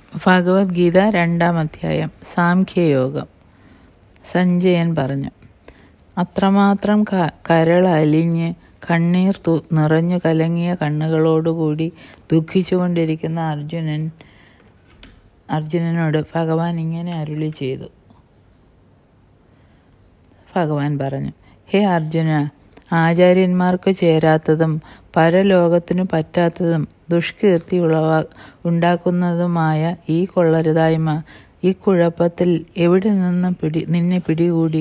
ഭഗവത്ഗീത രണ്ടാം അധ്യായം സാംഖ്യയോഗം സഞ്ജയൻ പറഞ്ഞു അത്രമാത്രം ക കരളലിഞ്ഞ് കണ്ണീർ തു നിറഞ്ഞു കലങ്ങിയ കണ്ണുകളോടുകൂടി ദുഃഖിച്ചുകൊണ്ടിരിക്കുന്ന അർജുനൻ അർജുനനോട് ഭഗവാൻ ഇങ്ങനെ അരുളി ചെയ്തു ഭഗവാൻ പറഞ്ഞു ഹേ അർജുന ആചാര്യന്മാർക്ക് ചേരാത്തതും പരലോകത്തിനു പറ്റാത്തതും ദുഷ്കീർത്തി ഉളവാ ഉണ്ടാക്കുന്നതുമായ ഈ കൊള്ളരുതായ്മ ഈ കുഴപ്പത്തിൽ എവിടെ നിന്ന് പിടി നിന്നെ പിടികൂടി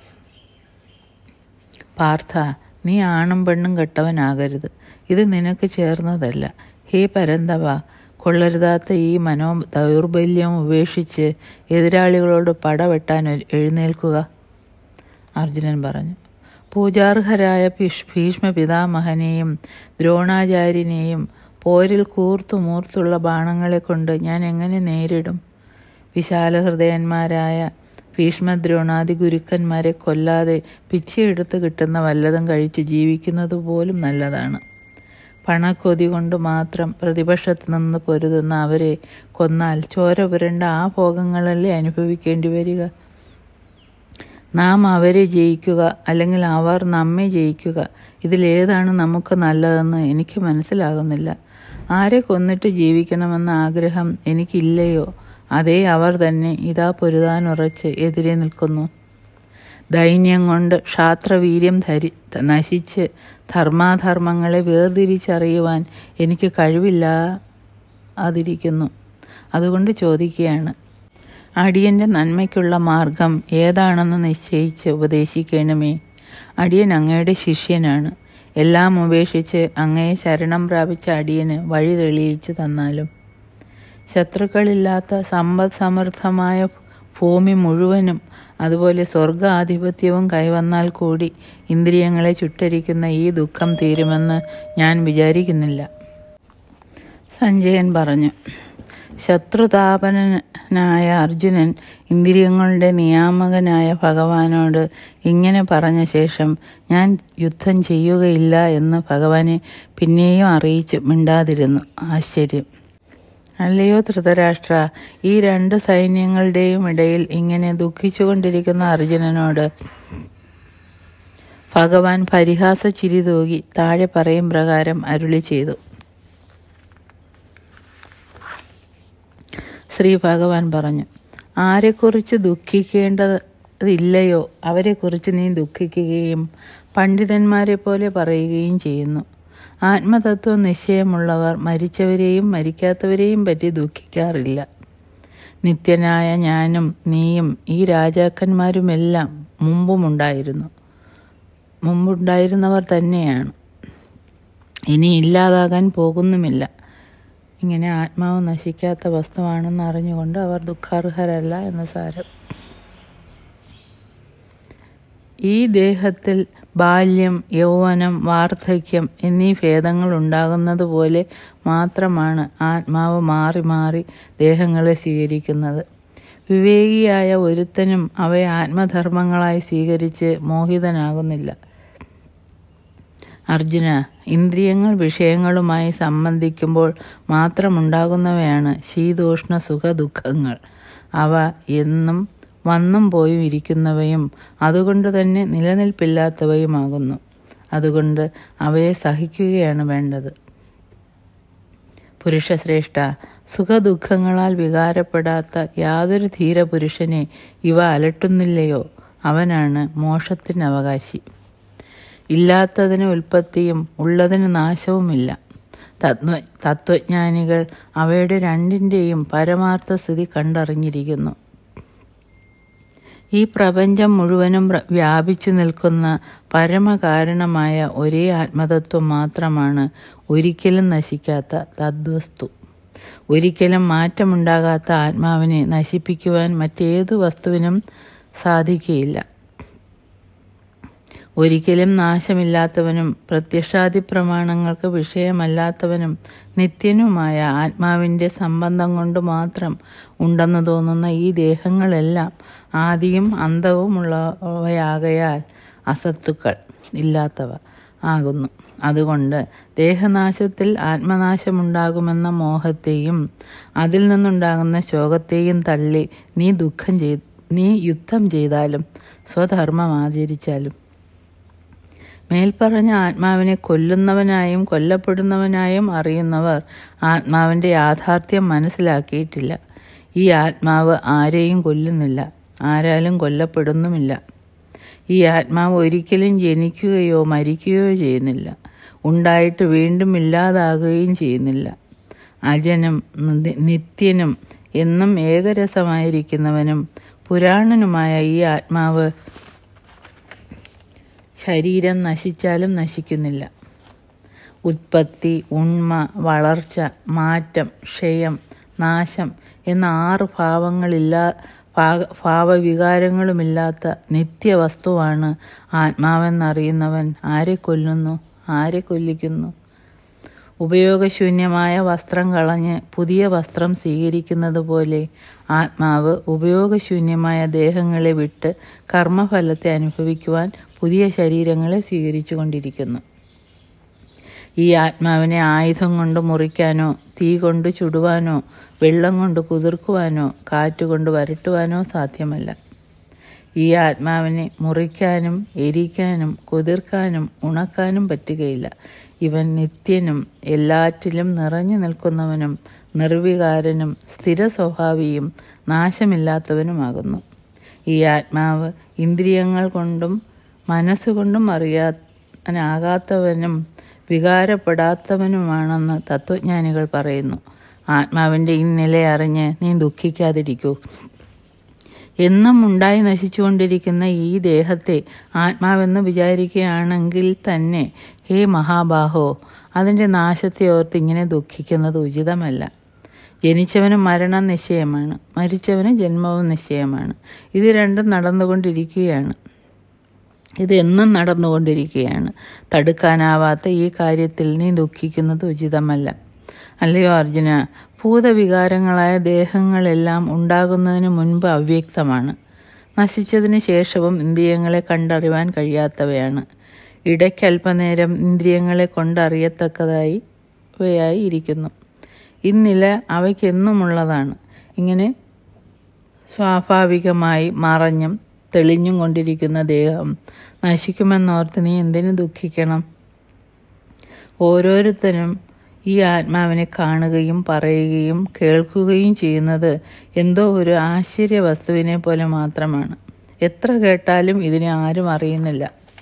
പാർത്ഥ നീ ആണും പെണ്ണും കെട്ടവനാകരുത് ഇത് നിനക്ക് ചേർന്നതല്ല ഹേ പരന്തവ കൊള്ളരുതാത്ത ഈ മനോ ദൗർബല്യം ഉപേക്ഷിച്ച് എതിരാളികളോട് പടവെട്ടാൻ എഴുന്നേൽക്കുക അർജുനൻ പറഞ്ഞു പൂജാർഹരായ ഭീഷ് ഭീഷ്മ പിതാമഹനെയും ദ്രോണാചാര്യനെയും പോരിൽ കൂർത്തു മൂർത്തുള്ള ബാണങ്ങളെ കൊണ്ട് ഞാൻ എങ്ങനെ നേരിടും വിശാലഹൃദയന്മാരായ ഭീഷ്മദ്രോണാദി ഗുരുക്കന്മാരെ കൊല്ലാതെ പിച്ചയെടുത്ത് കിട്ടുന്ന വല്ലതും കഴിച്ച് ജീവിക്കുന്നത് പോലും നല്ലതാണ് പണക്കൊതി കൊണ്ട് മാത്രം പ്രതിപക്ഷത്ത് നിന്ന് പൊരുതുന്ന അവരെ കൊന്നാൽ ചോര പുരണ്ട ആ ഭോഗങ്ങളല്ലേ അനുഭവിക്കേണ്ടി വരിക നാം അവരെ ജയിക്കുക അല്ലെങ്കിൽ അവർ നമ്മെ ജയിക്കുക ഇതിലേതാണ് നമുക്ക് നല്ലതെന്ന് എനിക്ക് മനസ്സിലാകുന്നില്ല ആരെ കൊന്നിട്ട് ജീവിക്കണമെന്ന ആഗ്രഹം എനിക്കില്ലയോ അതേ അവർ തന്നെ ഇതാ പൊരുതാനുറച്ച് എതിരെ നിൽക്കുന്നു ദൈന്യം കൊണ്ട് ക്ഷാത്രവീര്യം ധരി നശിച്ച് ധർമാധർമ്മങ്ങളെ വേർതിരിച്ചറിയുവാൻ എനിക്ക് കഴിവില്ല അതിരിക്കുന്നു അതുകൊണ്ട് ചോദിക്കുകയാണ് അടിയൻ്റെ നന്മയ്ക്കുള്ള മാർഗം ഏതാണെന്ന് നിശ്ചയിച്ച് ഉപദേശിക്കണമേ അടിയൻ അങ്ങയുടെ ശിഷ്യനാണ് എല്ലാം ഉപേക്ഷിച്ച് അങ്ങയെ ശരണം പ്രാപിച്ച അടിയന് വഴി തെളിയിച്ചു തന്നാലും ശത്രുക്കളില്ലാത്ത സമ്പദ് സമൃദ്ധമായ ഭൂമി മുഴുവനും അതുപോലെ സ്വർഗാധിപത്യവും കൈവന്നാൽ കൂടി ഇന്ദ്രിയങ്ങളെ ചുട്ടരിക്കുന്ന ഈ ദുഃഖം തീരുമെന്ന് ഞാൻ വിചാരിക്കുന്നില്ല സഞ്ജയൻ പറഞ്ഞു ശത്രുതാപനനായ അർജുനൻ ഇന്ദ്രിയങ്ങളുടെ നിയാമകനായ ഭഗവാനോട് ഇങ്ങനെ പറഞ്ഞ ശേഷം ഞാൻ യുദ്ധം ചെയ്യുകയില്ല എന്ന് ഭഗവാനെ പിന്നെയും അറിയിച്ച് മിണ്ടാതിരുന്നു ആശ്ചര്യം അല്ലയോ ധൃതരാഷ്ട്ര ഈ രണ്ട് സൈന്യങ്ങളുടെയും ഇടയിൽ ഇങ്ങനെ ദുഃഖിച്ചുകൊണ്ടിരിക്കുന്ന അർജുനനോട് ഭഗവാൻ പരിഹാസ ചിരി തൂകി താഴെ പറയും പ്രകാരം അരുളി ചെയ്തു ശ്രീ ഭഗവാൻ പറഞ്ഞു ആരെക്കുറിച്ച് ദുഃഖിക്കേണ്ടതില്ലയോ അവരെക്കുറിച്ച് നീ ദുഃഖിക്കുകയും പണ്ഡിതന്മാരെ പോലെ പറയുകയും ചെയ്യുന്നു ആത്മതത്വ നിശ്ചയമുള്ളവർ മരിച്ചവരെയും മരിക്കാത്തവരെയും പറ്റി ദുഃഖിക്കാറില്ല നിത്യനായ ഞാനും നീയും ഈ രാജാക്കന്മാരുമെല്ലാം മുമ്പുമുണ്ടായിരുന്നു മുമ്പുണ്ടായിരുന്നവർ തന്നെയാണ് ഇനി ഇല്ലാതാകാൻ പോകുന്നുമില്ല ഇങ്ങനെ ആത്മാവ് നശിക്കാത്ത വസ്തുവാണെന്ന് അറിഞ്ഞുകൊണ്ട് അവർ ദുഃഖാർഹരല്ല എന്ന് സാരം ഈ ദേഹത്തിൽ ബാല്യം യൗവനം വാർദ്ധക്യം എന്നീ ഭേദങ്ങൾ ഉണ്ടാകുന്നത് പോലെ മാത്രമാണ് ആത്മാവ് മാറി മാറി ദേഹങ്ങളെ സ്വീകരിക്കുന്നത് വിവേകിയായ ഒരുത്തനും അവയെ ആത്മധർമ്മങ്ങളായി സ്വീകരിച്ച് മോഹിതനാകുന്നില്ല അർജുന ഇന്ദ്രിയങ്ങൾ വിഷയങ്ങളുമായി സംബന്ധിക്കുമ്പോൾ മാത്രമുണ്ടാകുന്നവയാണ് ശീതോഷ്ണ സുഖ ദുഃഖങ്ങൾ അവ എന്നും വന്നും പോയും ഇരിക്കുന്നവയും അതുകൊണ്ട് തന്നെ നിലനിൽപ്പില്ലാത്തവയുമാകുന്നു അതുകൊണ്ട് അവയെ സഹിക്കുകയാണ് വേണ്ടത് പുരുഷശ്രേഷ്ഠ സുഖദുഃഖങ്ങളാൽ വികാരപ്പെടാത്ത യാതൊരു ധീരപുരുഷനെ ഇവ അലട്ടുന്നില്ലയോ അവനാണ് മോക്ഷത്തിന് അവകാശി ഇല്ലാത്തതിന് ഉൽപ്പത്തിയും ഉള്ളതിന് നാശവുമില്ല തത്വ തത്വജ്ഞാനികൾ അവയുടെ രണ്ടിൻ്റെയും പരമാർത്ഥ സ്ഥിതി കണ്ടറിഞ്ഞിരിക്കുന്നു ഈ പ്രപഞ്ചം മുഴുവനും വ്യാപിച്ചു നിൽക്കുന്ന പരമകാരണമായ ഒരേ ആത്മതത്വം മാത്രമാണ് ഒരിക്കലും നശിക്കാത്ത തദ്വസ്തു ഒരിക്കലും മാറ്റമുണ്ടാകാത്ത ആത്മാവിനെ നശിപ്പിക്കുവാൻ മറ്റേതു വസ്തുവിനും സാധിക്കുകയില്ല ഒരിക്കലും നാശമില്ലാത്തവനും പ്രത്യക്ഷാദി പ്രമാണങ്ങൾക്ക് വിഷയമല്ലാത്തവനും നിത്യനുമായ ആത്മാവിൻ്റെ സംബന്ധം കൊണ്ട് മാത്രം ഉണ്ടെന്ന് തോന്നുന്ന ഈ ദേഹങ്ങളെല്ലാം ആദിയും അന്തവുമുള്ളവയാകയാൽ അസത്തുക്കൾ ഇല്ലാത്തവ ആകുന്നു അതുകൊണ്ട് ദേഹനാശത്തിൽ ആത്മനാശമുണ്ടാകുമെന്ന മോഹത്തെയും അതിൽ നിന്നുണ്ടാകുന്ന ശോകത്തെയും തള്ളി നീ ദുഃഖം ചെയ് നീ യുദ്ധം ചെയ്താലും സ്വധർമ്മം ആചരിച്ചാലും മേൽപ്പറഞ്ഞ ആത്മാവിനെ കൊല്ലുന്നവനായും കൊല്ലപ്പെടുന്നവനായും അറിയുന്നവർ ആത്മാവിൻ്റെ യാഥാർത്ഥ്യം മനസ്സിലാക്കിയിട്ടില്ല ഈ ആത്മാവ് ആരെയും കൊല്ലുന്നില്ല ആരാലും കൊല്ലപ്പെടുന്നുമില്ല ഈ ആത്മാവ് ഒരിക്കലും ജനിക്കുകയോ മരിക്കുകയോ ചെയ്യുന്നില്ല ഉണ്ടായിട്ട് വീണ്ടും ഇല്ലാതാകുകയും ചെയ്യുന്നില്ല അജനും നിത്യനും എന്നും ഏകരസമായിരിക്കുന്നവനും പുരാണനുമായ ഈ ആത്മാവ് ശരീരം നശിച്ചാലും നശിക്കുന്നില്ല ഉത്പത്തി ഉണ്മ വളർച്ച മാറ്റം ക്ഷയം നാശം എന്ന ആറ് ഭാവങ്ങളില്ലാ ഭാവവികാരങ്ങളുമില്ലാത്ത നിത്യവസ്തുവാണ് ആത്മാവെന്നറിയുന്നവൻ ആരെ കൊല്ലുന്നു ആരെ കൊല്ലിക്കുന്നു ഉപയോഗശൂന്യമായ വസ്ത്രം കളഞ്ഞ് പുതിയ വസ്ത്രം സ്വീകരിക്കുന്നത് പോലെ ആത്മാവ് ഉപയോഗശൂന്യമായ ദേഹങ്ങളെ വിട്ട് കർമ്മഫലത്തെ അനുഭവിക്കുവാൻ പുതിയ ശരീരങ്ങളെ സ്വീകരിച്ചു കൊണ്ടിരിക്കുന്നു ഈ ആത്മാവിനെ ആയുധം കൊണ്ട് മുറിക്കാനോ തീ കൊണ്ട് ചുടുവാനോ വെള്ളം കൊണ്ട് കുതിർക്കുവാനോ കാറ്റുകൊണ്ട് വരട്ടുവാനോ സാധ്യമല്ല ഈ ആത്മാവിനെ മുറിക്കാനും എരിക്കാനും കുതിർക്കാനും ഉണക്കാനും പറ്റുകയില്ല ഇവൻ നിത്യനും എല്ലാറ്റിലും നിറഞ്ഞു നിൽക്കുന്നവനും നിർവികാരനും സ്ഥിര സ്വഭാവിയും നാശമില്ലാത്തവനുമാകുന്നു ഈ ആത്മാവ് ഇന്ദ്രിയങ്ങൾ കൊണ്ടും മനസ്സുകൊണ്ടും അറിയാനാകാത്തവനും വികാരപ്പെടാത്തവനുമാണെന്ന് തത്വജ്ഞാനികൾ പറയുന്നു ആത്മാവിൻ്റെ ഇന്നില അറിഞ്ഞ് നീ ദുഃഖിക്കാതിരിക്കൂ എന്നും ഉണ്ടായി നശിച്ചുകൊണ്ടിരിക്കുന്ന ഈ ദേഹത്തെ ആത്മാവെന്ന് വിചാരിക്കുകയാണെങ്കിൽ തന്നെ ഹേ മഹാബാഹോ അതിൻ്റെ നാശത്തെ ഓർത്ത് ഇങ്ങനെ ദുഃഖിക്കുന്നത് ഉചിതമല്ല ജനിച്ചവന് മരണം നിശ്ചയമാണ് മരിച്ചവന് ജന്മവും നിശ്ചയമാണ് ഇത് രണ്ടും നടന്നുകൊണ്ടിരിക്കുകയാണ് ഇത് എന്നും നടന്നുകൊണ്ടിരിക്കുകയാണ് തടുക്കാനാവാത്ത ഈ കാര്യത്തിൽ നീ ദുഃഖിക്കുന്നത് ഉചിതമല്ല അല്ലയോ അർജുന ഭൂതവികാരങ്ങളായ ദേഹങ്ങളെല്ലാം ഉണ്ടാകുന്നതിന് മുൻപ് അവ്യക്തമാണ് നശിച്ചതിന് ശേഷവും ഇന്ദ്രിയങ്ങളെ കണ്ടറിയാൻ കഴിയാത്തവയാണ് ഇടയ്ക്കല്പനേരം ഇന്ദ്രിയങ്ങളെ കൊണ്ടറിയത്തക്കതായി വയായി ഇരിക്കുന്നു ഇന്നില അവയ്ക്കെന്നുമുള്ളതാണ് ഇങ്ങനെ സ്വാഭാവികമായി മറഞ്ഞും തെളിഞ്ഞും കൊണ്ടിരിക്കുന്ന ദേഹം നശിക്കുമെന്നോർത്ത് നീ എന്തിനു ദുഃഖിക്കണം ഓരോരുത്തരും ഈ ആത്മാവിനെ കാണുകയും പറയുകയും കേൾക്കുകയും ചെയ്യുന്നത് എന്തോ ഒരു ആശ്ചര്യ വസ്തുവിനെ പോലെ മാത്രമാണ് എത്ര കേട്ടാലും ഇതിനെ ആരും അറിയുന്നില്ല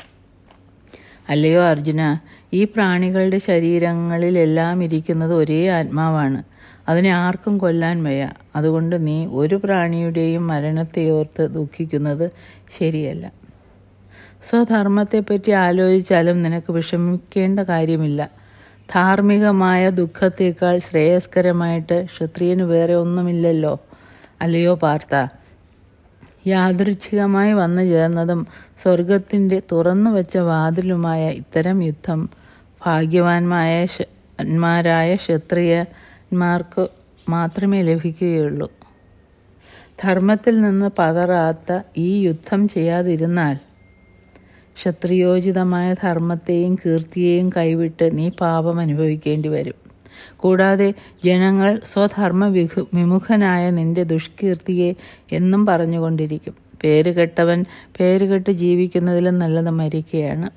അല്ലയോ അർജുന ഈ പ്രാണികളുടെ ശരീരങ്ങളിലെല്ലാം ഇരിക്കുന്നത് ഒരേ ആത്മാവാണ് അതിനെ ആർക്കും കൊല്ലാൻ വയ്യ അതുകൊണ്ട് നീ ഒരു പ്രാണിയുടെയും മരണത്തെ ഓർത്ത് ദുഃഖിക്കുന്നത് ശരിയല്ല സ്വധർമ്മത്തെപ്പറ്റി ആലോചിച്ചാലും നിനക്ക് വിഷമിക്കേണ്ട കാര്യമില്ല ധാർമ്മികമായ ദുഃഖത്തേക്കാൾ ശ്രേയസ്കരമായിട്ട് ക്ഷത്രിയന് വേറെ ഒന്നുമില്ലല്ലോ അല്ലയോ പാർത്ത യാദൃച്ഛികമായി വന്നു ചേർന്നതും സ്വർഗത്തിൻ്റെ തുറന്നു വെച്ച വാതിലുമായ ഇത്തരം യുദ്ധം ഭാഗ്യവാന്മായ ന്മാരായ ക്ഷത്രിയന്മാർക്ക് മാത്രമേ ലഭിക്കുകയുള്ളൂ ധർമ്മത്തിൽ നിന്ന് പതറാത്ത ഈ യുദ്ധം ചെയ്യാതിരുന്നാൽ ക്ഷത്രിയോചിതമായ ധർമ്മത്തെയും കീർത്തിയെയും കൈവിട്ട് നീ പാപം അനുഭവിക്കേണ്ടി വരും കൂടാതെ ജനങ്ങൾ സ്വധർമ്മ വിഘു വിമുഖനായ നിന്റെ ദുഷ്കീർത്തിയെ എന്നും പറഞ്ഞുകൊണ്ടിരിക്കും പേരുകെട്ടവൻ പേരുകെട്ട് ജീവിക്കുന്നതിലും നല്ലത് മരിക്കുകയാണ്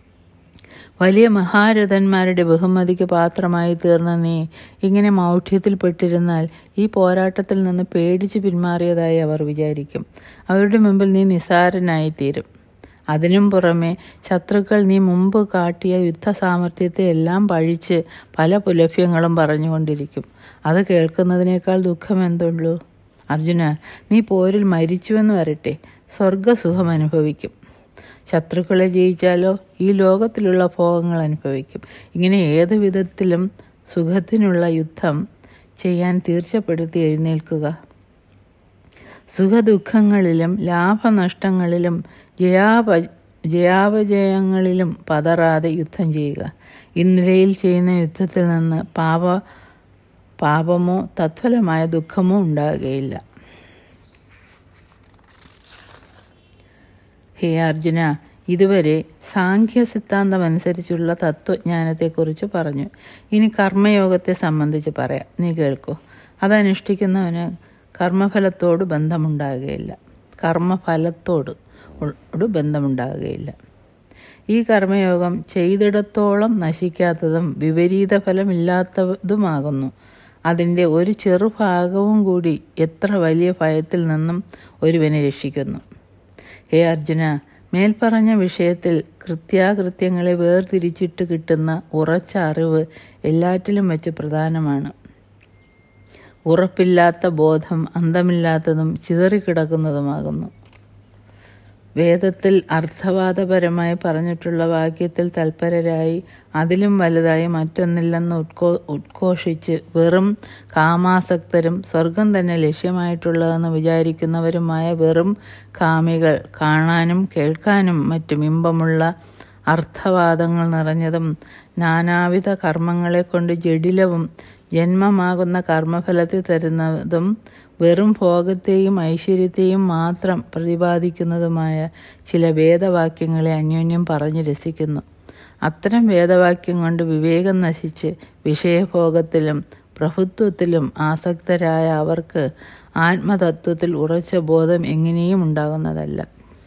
വലിയ മഹാരഥന്മാരുടെ ബഹുമതിക്ക് പാത്രമായി തീർന്ന നീ ഇങ്ങനെ മൗഢ്യത്തിൽപ്പെട്ടിരുന്നാൽ ഈ പോരാട്ടത്തിൽ നിന്ന് പേടിച്ച് പിന്മാറിയതായി അവർ വിചാരിക്കും അവരുടെ മുമ്പിൽ നീ നിസാരനായിത്തീരും അതിനും പുറമെ ശത്രുക്കൾ നീ മുമ്പ് കാട്ടിയ യുദ്ധസാമർഥ്യത്തെ എല്ലാം പഴിച്ച് പല പുലഭ്യങ്ങളും പറഞ്ഞുകൊണ്ടിരിക്കും അത് കേൾക്കുന്നതിനേക്കാൾ ദുഃഖം എന്തുള്ളൂ അർജുന നീ പോരിൽ മരിച്ചുവെന്ന് വരട്ടെ സ്വർഗസുഖം അനുഭവിക്കും ശത്രുക്കളെ ജയിച്ചാലോ ഈ ലോകത്തിലുള്ള ഭോഗങ്ങൾ അനുഭവിക്കും ഇങ്ങനെ ഏത് വിധത്തിലും സുഖത്തിനുള്ള യുദ്ധം ചെയ്യാൻ തീർച്ചപ്പെടുത്തി എഴുന്നേൽക്കുക സുഖദുഃഖങ്ങളിലും ലാഭനഷ്ടങ്ങളിലും ജയാപ ജയാപജയങ്ങളിലും പതറാതെ യുദ്ധം ചെയ്യുക ഇന്നലയിൽ ചെയ്യുന്ന യുദ്ധത്തിൽ നിന്ന് പാപ പാപമോ തത്ഫലമായ ദുഃഖമോ ഉണ്ടാകുകയില്ല ഹേ അർജുന ഇതുവരെ സാഖ്യ സിദ്ധാന്തമനുസരിച്ചുള്ള തത്വജ്ഞാനത്തെക്കുറിച്ച് പറഞ്ഞു ഇനി കർമ്മയോഗത്തെ സംബന്ധിച്ച് പറയാം നീ കേൾക്കൂ അതനുഷ്ഠിക്കുന്നവന് കർമ്മഫലത്തോട് ബന്ധമുണ്ടാകുകയില്ല കർമ്മഫലത്തോട് ോട് ബന്ധമുണ്ടാകുകയില്ല ഈ കർമ്മയോഗം ചെയ്തിടത്തോളം നശിക്കാത്തതും വിപരീത ഫലമില്ലാത്തതുമാകുന്നു അതിൻ്റെ ഒരു ചെറുഭാഗവും കൂടി എത്ര വലിയ ഭയത്തിൽ നിന്നും ഒരുവനെ രക്ഷിക്കുന്നു ഹേ അർജുന മേൽപ്പറഞ്ഞ വിഷയത്തിൽ കൃത്യാകൃത്യങ്ങളെ വേർതിരിച്ചിട്ട് കിട്ടുന്ന ഉറച്ച അറിവ് എല്ലാറ്റിലും വെച്ച് പ്രധാനമാണ് ഉറപ്പില്ലാത്ത ബോധം അന്തമില്ലാത്തതും ചിതറിക്കിടക്കുന്നതുമാകുന്നു വേദത്തിൽ അർത്ഥവാദപരമായി പറഞ്ഞിട്ടുള്ള വാക്യത്തിൽ തൽപരരായി അതിലും വലുതായി മറ്റൊന്നില്ലെന്ന് ഉത്കോ ഉദ്ഘോഷിച്ച് വെറും കാമാസക്തരും സ്വർഗം തന്നെ ലക്ഷ്യമായിട്ടുള്ളതെന്ന് വിചാരിക്കുന്നവരുമായ വെറും കാമികൾ കാണാനും കേൾക്കാനും മറ്റും ഇമ്പമുള്ള അർത്ഥവാദങ്ങൾ നിറഞ്ഞതും നാനാവിധ കർമ്മങ്ങളെ കൊണ്ട് ജഡിലവും ജന്മമാകുന്ന കർമ്മഫലത്തെ തരുന്നതും വെറും ഭോഗത്തെയും ഐശ്വര്യത്തെയും മാത്രം പ്രതിപാദിക്കുന്നതുമായ ചില വേദവാക്യങ്ങളെ അന്യോന്യം പറഞ്ഞു രസിക്കുന്നു അത്തരം വേദവാക്യം കൊണ്ട് വിവേകം നശിച്ച് വിഷയഭോഗത്തിലും പ്രഭുത്വത്തിലും ആസക്തരായ അവർക്ക് ആത്മതത്വത്തിൽ ഉറച്ച ബോധം എങ്ങനെയും ഉണ്ടാകുന്നതല്ല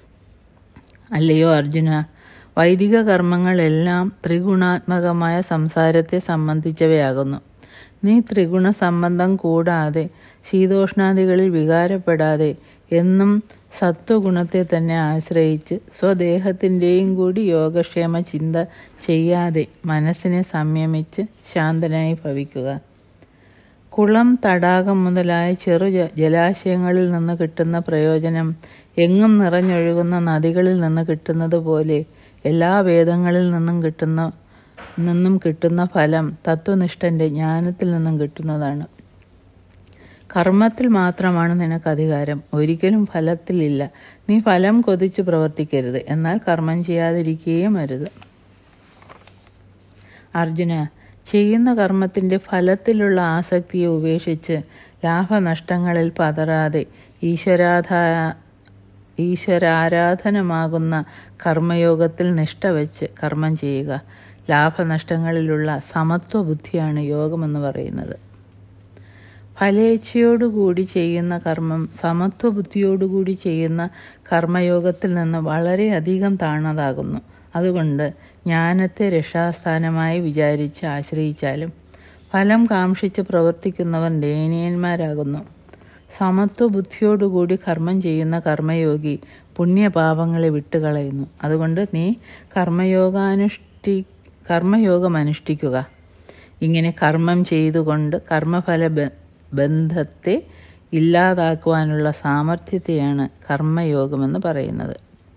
അല്ലയോ അർജുന വൈദിക കർമ്മങ്ങളെല്ലാം ത്രിഗുണാത്മകമായ സംസാരത്തെ സംബന്ധിച്ചവയാകുന്നു നീ ത്രിഗുണ സംബന്ധം കൂടാതെ ശീതോഷ്ണാദികളിൽ വികാരപ്പെടാതെ എന്നും സത്വഗുണത്തെ തന്നെ ആശ്രയിച്ച് സ്വദേഹത്തിൻ്റെയും കൂടി യോഗക്ഷേമ ചിന്ത ചെയ്യാതെ മനസ്സിനെ സംയമിച്ച് ശാന്തനായി ഭവിക്കുക കുളം തടാകം മുതലായ ചെറു ജലാശയങ്ങളിൽ നിന്ന് കിട്ടുന്ന പ്രയോജനം എങ്ങും നിറഞ്ഞൊഴുകുന്ന നദികളിൽ നിന്ന് കിട്ടുന്നത് പോലെ എല്ലാ വേദങ്ങളിൽ നിന്നും കിട്ടുന്ന നിന്നും കിട്ടുന്ന ഫലം തത്വനിഷ്ഠൻ്റെ ജ്ഞാനത്തിൽ നിന്നും കിട്ടുന്നതാണ് കർമ്മത്തിൽ മാത്രമാണ് നിനക്ക് അധികാരം ഒരിക്കലും ഫലത്തിലില്ല നീ ഫലം കൊതിച്ച് പ്രവർത്തിക്കരുത് എന്നാൽ കർമ്മം ചെയ്യാതിരിക്കുകയും അരുത് അർജുന ചെയ്യുന്ന കർമ്മത്തിൻ്റെ ഫലത്തിലുള്ള ആസക്തിയെ ഉപേക്ഷിച്ച് ലാഭനഷ്ടങ്ങളിൽ പതറാതെ ഈശ്വരാധാ ഈശ്വരാരാധനമാകുന്ന കർമ്മയോഗത്തിൽ നിഷ്ഠ വെച്ച് കർമ്മം ചെയ്യുക ലാഭനഷ്ടങ്ങളിലുള്ള സമത്വ ബുദ്ധിയാണ് യോഗമെന്ന് പറയുന്നത് ഫലേച്ഛയോടുകൂടി ചെയ്യുന്ന കർമ്മം സമത്വ ബുദ്ധിയോടുകൂടി ചെയ്യുന്ന കർമ്മയോഗത്തിൽ നിന്ന് വളരെയധികം താണതാകുന്നു അതുകൊണ്ട് ജ്ഞാനത്തെ രക്ഷാസ്ഥാനമായി വിചാരിച്ച് ആശ്രയിച്ചാലും ഫലം കാക്ഷിച്ച് പ്രവർത്തിക്കുന്നവർ ദയനീയന്മാരാകുന്നു സമത്വ ബുദ്ധിയോടുകൂടി കർമ്മം ചെയ്യുന്ന കർമ്മയോഗി പുണ്യപാപങ്ങളെ വിട്ടുകളയുന്നു അതുകൊണ്ട് നീ കർമ്മയോഗാനുഷ്ഠി കർമ്മയോഗം അനുഷ്ഠിക്കുക ഇങ്ങനെ കർമ്മം ചെയ്തുകൊണ്ട് കർമ്മഫല ബന്ധത്തെ ഇല്ലാതാക്കുവാനുള്ള സാമർഥ്യത്തെയാണ് കർമ്മയോഗമെന്ന് പറയുന്നത്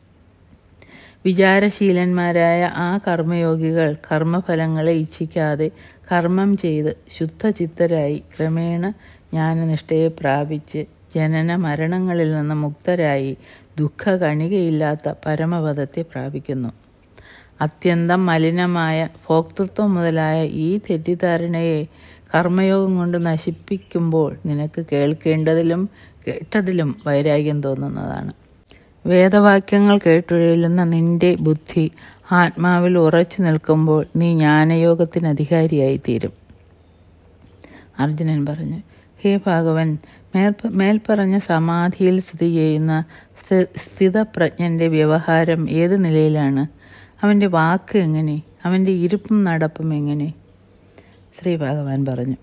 വിചാരശീലന്മാരായ ആ കർമ്മയോഗികൾ കർമ്മഫലങ്ങളെ ഇച്ഛിക്കാതെ കർമ്മം ചെയ്ത് ശുദ്ധചിത്തരായി ക്രമേണ ജ്ഞാനനിഷ്ഠയെ പ്രാപിച്ച് ജനന മരണങ്ങളിൽ നിന്ന് മുക്തരായി ദുഃഖ കണികയില്ലാത്ത പരമപദത്തെ പ്രാപിക്കുന്നു അത്യന്തം മലിനമായ ഭോക്തൃത്വം മുതലായ ഈ തെറ്റിദ്ധാരണയെ കർമ്മയോഗം കൊണ്ട് നശിപ്പിക്കുമ്പോൾ നിനക്ക് കേൾക്കേണ്ടതിലും കേട്ടതിലും വൈരാഗ്യം തോന്നുന്നതാണ് വേദവാക്യങ്ങൾ കേട്ടുഴലുന്ന നിന്റെ ബുദ്ധി ആത്മാവിൽ ഉറച്ചു നിൽക്കുമ്പോൾ നീ ജ്ഞാനയോഗത്തിന് അധികാരിയായിത്തീരും അർജുനൻ പറഞ്ഞു ഹേ ഭാഗവൻ മേൽ മേൽപ്പറഞ്ഞ സമാധിയിൽ സ്ഥിതി ചെയ്യുന്ന സ്ഥിതപ്രജ്ഞൻ്റെ വ്യവഹാരം ഏത് നിലയിലാണ് അവൻ്റെ വാക്ക് എങ്ങനെ അവൻ്റെ ഇരിപ്പും നടപ്പും എങ്ങനെ ശ്രീ ഭഗവാൻ പറഞ്ഞു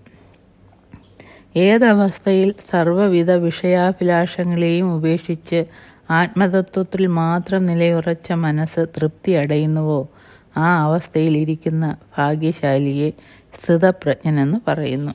ഏതവസ്ഥയിൽ സർവവിധ വിഷയാഭിലാഷങ്ങളെയും ഉപേക്ഷിച്ച് ആത്മതത്വത്തിൽ മാത്രം നിലയുറച്ച മനസ്സ് തൃപ്തി അടയുന്നുവോ ആ അവസ്ഥയിൽ ഇരിക്കുന്ന ഭാഗ്യശാലിയെ സ്ഥിതപ്രജ്ഞനെന്ന് പറയുന്നു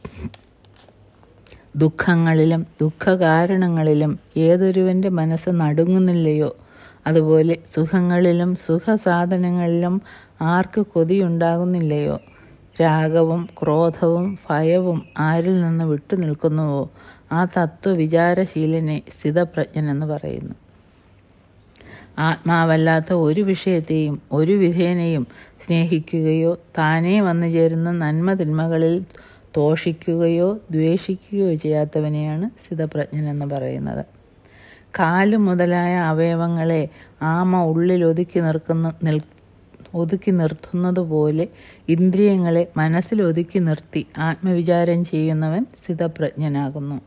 ദുഃഖങ്ങളിലും ദുഃഖകാരണങ്ങളിലും ഏതൊരുവൻ്റെ മനസ്സ് നടുങ്ങുന്നില്ലയോ അതുപോലെ സുഖങ്ങളിലും സുഖസാധനങ്ങളിലും ആർക്ക് കൊതിയുണ്ടാകുന്നില്ലയോ രാഗവും ക്രോധവും ഭയവും ആരിൽ നിന്ന് വിട്ടു നിൽക്കുന്നുവോ ആ തത്വവിചാരശീലനെ സ്ഥിതപ്രജ്ഞനെന്ന് പറയുന്നു ആത്മാവല്ലാത്ത ഒരു വിഷയത്തെയും ഒരു വിധേനയും സ്നേഹിക്കുകയോ താനേ വന്നു ചേരുന്ന നന്മ തിന്മകളിൽ തോഷിക്കുകയോ ദ്വേഷിക്കുകയോ ചെയ്യാത്തവനെയാണ് സ്ഥിതപ്രജ്ഞൻ എന്ന് പറയുന്നത് കാല് മുതലായ അവയവങ്ങളെ ആമ ഉള്ളിൽ ഒതുക്കി നിർക്കുന്ന നിൽ ഒതുക്കി നിർത്തുന്നത് പോലെ ഇന്ദ്രിയങ്ങളെ മനസ്സിൽ ഒതുക്കി നിർത്തി ആത്മവിചാരം ചെയ്യുന്നവൻ സ്ഥിതപ്രജ്ഞനാകുന്നു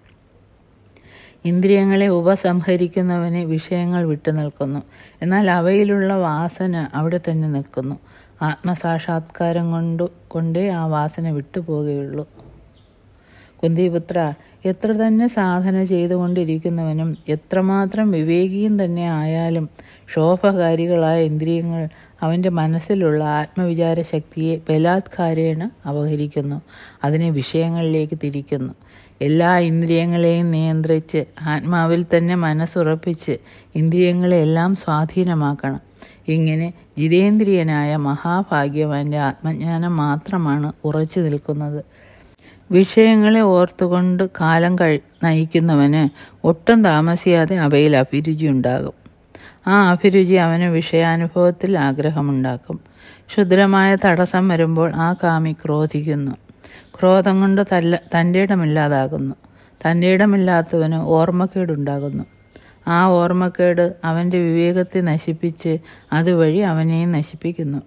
ഇന്ദ്രിയങ്ങളെ ഉപസംഹരിക്കുന്നവനെ വിഷയങ്ങൾ വിട്ടു നിൽക്കുന്നു എന്നാൽ അവയിലുള്ള വാസന അവിടെ തന്നെ നിൽക്കുന്നു ആത്മസാക്ഷാത്കാരം കൊണ്ട് കൊണ്ടേ ആ വാസന വിട്ടുപോകുകയുള്ളൂ കുന്തിപുത്ര എത്ര തന്നെ സാധന ചെയ്തുകൊണ്ടിരിക്കുന്നവനും എത്രമാത്രം വിവേകിയും തന്നെ ആയാലും ശോഭകാരികളായ ഇന്ദ്രിയങ്ങൾ അവൻ്റെ മനസ്സിലുള്ള ആത്മവിചാര ശക്തിയെ ബലാത്കാരേണ അപഹരിക്കുന്നു അതിനെ വിഷയങ്ങളിലേക്ക് തിരിക്കുന്നു എല്ലാ ഇന്ദ്രിയങ്ങളെയും നിയന്ത്രിച്ച് ആത്മാവിൽ തന്നെ മനസ്സുറപ്പിച്ച് ഇന്ദ്രിയങ്ങളെല്ലാം സ്വാധീനമാക്കണം ഇങ്ങനെ ജിതേന്ദ്രിയനായ മഹാഭാഗ്യവാന്റെ ആത്മജ്ഞാനം മാത്രമാണ് ഉറച്ചു നിൽക്കുന്നത് വിഷയങ്ങളെ ഓർത്തുകൊണ്ട് കാലം കഴി നയിക്കുന്നവന് ഒട്ടും താമസിയാതെ അവയിൽ അഭിരുചി ഉണ്ടാകും ആ അഭിരുചി അവന് വിഷയാനുഭവത്തിൽ ആഗ്രഹമുണ്ടാക്കും ക്ഷുദ്രമായ തടസ്സം വരുമ്പോൾ ആ കാമി ക്രോധിക്കുന്നു ക്രോധം കൊണ്ട് തല്ല തൻ്റെ ഇടമില്ലാതാകുന്നു തൻ്റെ ഇടമില്ലാത്തവന് ഓർമ്മക്കേടുണ്ടാകുന്നു ആ ഓർമ്മക്കേട് അവൻ്റെ വിവേകത്തെ നശിപ്പിച്ച് അതുവഴി അവനെയും നശിപ്പിക്കുന്നു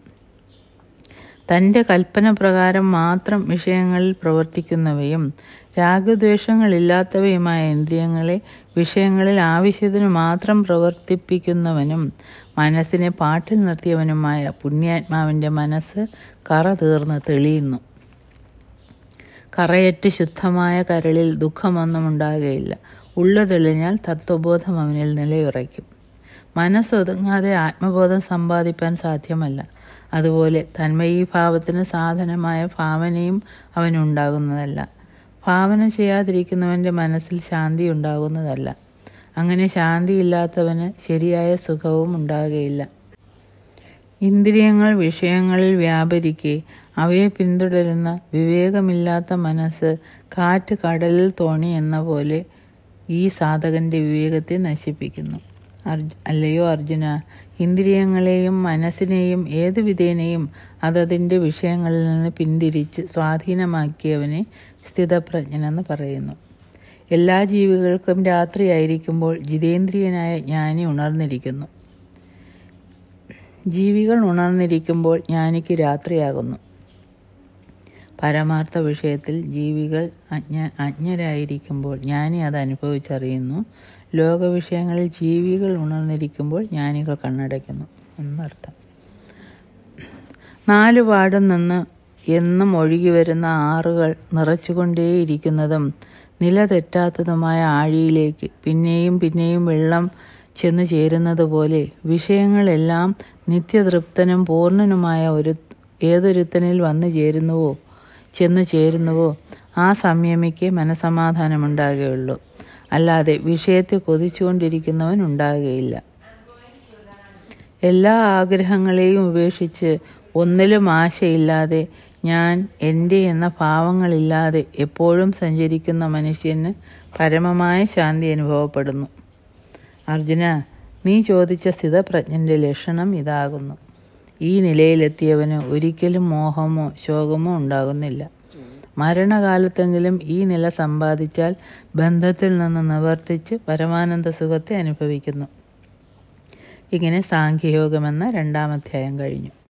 തൻ്റെ കൽപ്പന പ്രകാരം മാത്രം വിഷയങ്ങളിൽ പ്രവർത്തിക്കുന്നവയും രാഗദ്വേഷങ്ങളില്ലാത്തവയുമായ ഇന്ദ്രിയങ്ങളെ വിഷയങ്ങളിൽ ആവശ്യത്തിനു മാത്രം പ്രവർത്തിപ്പിക്കുന്നവനും മനസ്സിനെ പാട്ടിൽ നിർത്തിയവനുമായ പുണ്യാത്മാവിൻ്റെ മനസ്സ് കറ തീർന്ന് തെളിയുന്നു കറയറ്റ് ശുദ്ധമായ കരളിൽ ദുഃഖമൊന്നും ഉണ്ടാകുകയില്ല ഉള്ളു തെളിഞ്ഞാൽ തത്വബോധം അവനിൽ നിലയുറയ്ക്കും മനസ്സൊതുങ്ങാതെ ആത്മബോധം സമ്പാദിപ്പാൻ സാധ്യമല്ല അതുപോലെ തന്മയീഭാവത്തിന് സാധനമായ ഭാവനയും അവനുണ്ടാകുന്നതല്ല ഭാവന ചെയ്യാതിരിക്കുന്നവൻ്റെ മനസ്സിൽ ശാന്തി ഉണ്ടാകുന്നതല്ല അങ്ങനെ ശാന്തിയില്ലാത്തവന് ശരിയായ സുഖവും ഉണ്ടാകുകയില്ല ഇന്ദ്രിയങ്ങൾ വിഷയങ്ങളിൽ വ്യാപരിക്കെ അവയെ പിന്തുടരുന്ന വിവേകമില്ലാത്ത മനസ്സ് കാറ്റ് കടലിൽ തോണി എന്ന പോലെ ഈ സാധകന്റെ വിവേകത്തെ നശിപ്പിക്കുന്നു അർജു അല്ലയോ അർജുന ഇന്ദ്രിയങ്ങളെയും മനസ്സിനെയും ഏതു വിധേനയും അതതിൻ്റെ വിഷയങ്ങളിൽ നിന്ന് പിന്തിരിച്ച് സ്വാധീനമാക്കിയവനെ സ്ഥിതപ്രജ്ഞനെന്ന് പറയുന്നു എല്ലാ ജീവികൾക്കും രാത്രിയായിരിക്കുമ്പോൾ ജിതേന്ദ്രിയനായ ജ്ഞാനി ഉണർന്നിരിക്കുന്നു ജീവികൾ ഉണർന്നിരിക്കുമ്പോൾ ജ്ഞാനിക്ക് രാത്രിയാകുന്നു പരമാർത്ഥ വിഷയത്തിൽ ജീവികൾ അജ്ഞ അജ്ഞരായിരിക്കുമ്പോൾ ജ്ഞാനി അത് അനുഭവിച്ചറിയുന്നു ലോക വിഷയങ്ങളിൽ ജീവികൾ ഉണർന്നിരിക്കുമ്പോൾ ജ്ഞാനികൾ കണ്ണടയ്ക്കുന്നു എന്നർത്ഥം നാല് പാടും നിന്ന് എന്നും ഒഴുകി വരുന്ന ആറുകൾ നിറച്ചുകൊണ്ടേയിരിക്കുന്നതും നിലതെറ്റാത്തതുമായ ആഴിയിലേക്ക് പിന്നെയും പിന്നെയും വെള്ളം ചെന്നു ചേരുന്നത് പോലെ വിഷയങ്ങളെല്ലാം നിത്യതൃപ്തനും പൂർണ്ണനുമായ ഒരു ഏതൊരുത്തനിൽ വന്നു ചേരുന്നുവോ ചെന്നു ചേരുന്നുവോ ആ സംയമിക്ക് മനസമാധാനമുണ്ടാകുകയുള്ളൂ അല്ലാതെ വിഷയത്തെ കൊതിച്ചുകൊണ്ടിരിക്കുന്നവൻ ഉണ്ടാകുകയില്ല എല്ലാ ആഗ്രഹങ്ങളെയും ഉപേക്ഷിച്ച് ഒന്നിലും ആശയില്ലാതെ ഞാൻ എൻ്റെ എന്ന ഭാവങ്ങളില്ലാതെ എപ്പോഴും സഞ്ചരിക്കുന്ന മനുഷ്യന് പരമമായ ശാന്തി അനുഭവപ്പെടുന്നു അർജുന നീ ചോദിച്ച സ്ഥിതപ്രജ്ഞൻ്റെ ലക്ഷണം ഇതാകുന്നു ഈ നിലയിലെത്തിയവന് ഒരിക്കലും മോഹമോ ശോകമോ ഉണ്ടാകുന്നില്ല മരണകാലത്തെങ്കിലും ഈ നില സമ്പാദിച്ചാൽ ബന്ധത്തിൽ നിന്ന് നിവർത്തിച്ച് പരമാനന്ദ സുഖത്തെ അനുഭവിക്കുന്നു ഇങ്ങനെ സാഖ്യയോഗമെന്ന രണ്ടാമധ്യായം കഴിഞ്ഞു